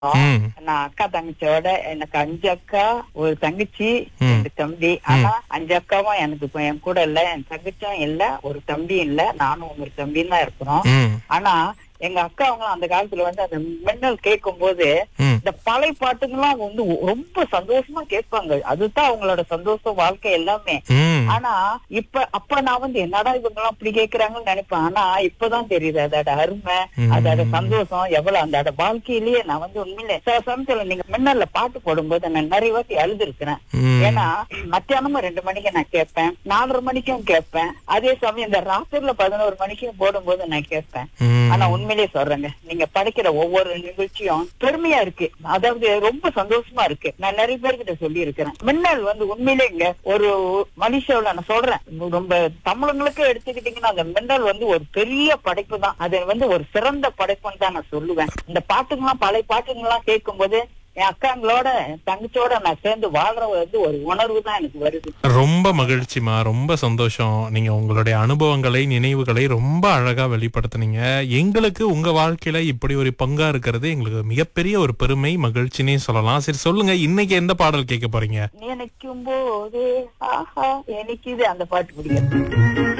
ம். நான் அக்கா தங்கச்சியோட எனக்கு அஞ்சு அக்கா ஒரு தங்கச்சி ம். ரெண்டு தம்பி ஆனா அஞ்சு அக்காவும் எனக்கு இப்ப என் கூட இல்ல என் தங்கச்சியும் இல்ல ஒரு தம்பியும் இல்ல நானும் ஒரு தம்பியும் தான் இருக்கிறோம் ம் ஆனா எங்க அக்கா அவங்களும் அந்த காலத்துல வந்து அந்த மின்னல் கேட்கும் போது ம் இந்த பழைய பாட்டுங்கெல்லாம் வந்து ரொம்ப சந்தோஷமா கேட்பாங்க அதுதான் அவங்களோட சந்தோஷம் வாழ்க்கை எல்லாமே ம் ஆனா இப்ப அப்ப நான் வந்து என்னடா இவங்க எல்லாம் இப்படி கேக்குறாங்கன்னு நினைப்பேன் ஆனா இப்பதான் தெரியுது அதோட அருமை ம். அதோட சந்தோஷம் எவ்வளவு அந்த வாழ்க்கையிலேயே நான் வந்து உண்மையிலே சில சமயத்துல நீங்க மின்னல்ல பாட்டு போடும்போது நான் நிறைய வாட்டி அழுதுருக்கிறேன் ம். ஏன்னா மத்தியானமும் ரெண்டு மணிக்கு நான் கேட்பேன் நாலரை மணிக்கும் கேட்பேன் அதே சமயம் இந்த ராத்திரில பதினோரு மணிக்கும் போடும்போது நான் கேட்பேன் ம். ஆனா உண்மையிலேயே சொல்றேங்க நீங்க படிக்கிற ஒவ்வொரு நிகழ்ச்சியும் பெருமையா இருக்கு அதாவது ரொம்ப சந்தோஷமா இருக்கு நான் நிறைய பேர்கிட்ட சொல்லி இருக்கிறேன் மின்னல் வந்து உண்மையிலேங்க ஒரு மனுஷோட நான் சொல்றேன் ரொம்ப தமிழங்களுக்கு எடுத்துக்கிட்டீங்கன்னா அந்த மின்னல் வந்து ஒரு பெரிய படைப்பு தான் அது வந்து ஒரு சிறந்த படைப்புன்னு தான் நான் சொல்லுவேன் இந்த பாட்டுங்கெல்லாம் பழைய பாட்டுங்கெல்லாம் கேட்கும்போது என் அக்காங்களோட என் தங்கச்சியோட நான் சேர்ந்து வாழ்ற வந்து ஒரு உணர்வு தான் எனக்கு வருது ரொம்ப மகிழ்ச்சிமா ரொம்ப சந்தோஷம் நீங்க உங்களுடைய அனுபவங்களை நினைவுகளை ரொம்ப அழகா வெளிப்படுத்துனீங்க எங்களுக்கு உங்க வாழ்க்கையில இப்படி ஒரு பங்கா இருக்கிறது எங்களுக்கு மிகப்பெரிய ஒரு பெருமை மகிழ்ச்சினே சொல்லலாம் சரி சொல்லுங்க இன்னைக்கு எந்த பாடல் கேட்க போறீங்க நினைக்கும் போது ஆஹா எனக்கு இது அந்த பாட்டு பிடிக்கும்